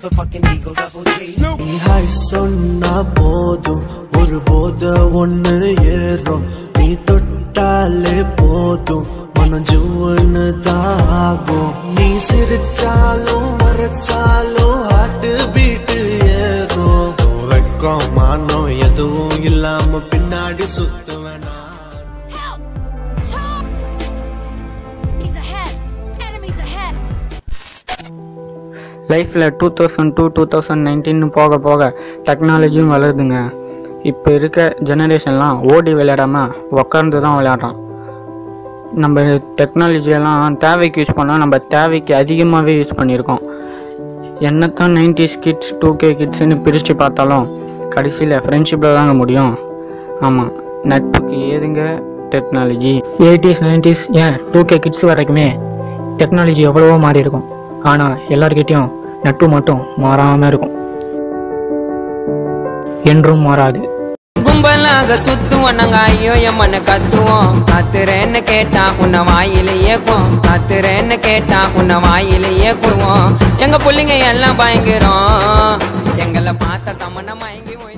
motherfucking Eagle Double G. நீ hi சொன்னா போதும் ஒரு போத ஒண்ணு ஏறும் நீ தொட்டாலே போதும் மனம் ஜூன்னு தாகும் நீ சிரிச்சாலும் மறைச்சாலும் ஹார்ட் பீட்டு ஏறும் வெக்கம் மானம் எதுவும் இல்லாம பின்னாடி சுத்துவேனா Help! Tom! He's ahead! Enemies ahead! லைஃப்பில் two thousand to two thousand nineteen போக போக டெக்னாலஜியும் வளருதுங்க இப்போ இருக்க ஜெனரேஷன்லாம் ஓடி விளையாடாமல் உக்காந்து தான் விளையாடுறான் நம்ம டெக்னாலஜியெல்லாம் தேவைக்கு யூஸ் பண்ணால் நம்ம தேவைக்கு அதிகமாகவே யூஸ் பண்ணியிருக்கோம் என்னத்தான் நைன்டிஸ் கிட்ஸ் டூ கே கிட்ஸ்னு பிரித்து பார்த்தாலும் கடைசியில் ஃப்ரெண்ட்ஷிப்பில் தாங்க முடியும் ஆமாம் நட்புக்கு ஏதுங்க டெக்னாலஜி எயிட்டிஸ் நைன்டிஸ் ஏன் டூ கே கிட்ஸ் வரைக்குமே டெக்னாலஜி எவ்வளவோ மாறி இருக்கும் ஆனால் எல்லார்கிட்டயும் நட்பு மட்டும் மாறாமல் இருக்கும் என்றும் மாறாது கும்பலாக சுத்துவோம் நாங்க ஐயோ எம்மன்னு கத்துவோம் காத்துறேன்னு கேட்டா உன்னை வாயில ஏக்குவோம் காத்துறேன்னு கேட்டா உன்னை வாயில ஏக்குவோம் எங்க புள்ளைங்க எல்லாம் பயங்கரம் எங்களை பார்த்த தமன்னா மயங்கி போய்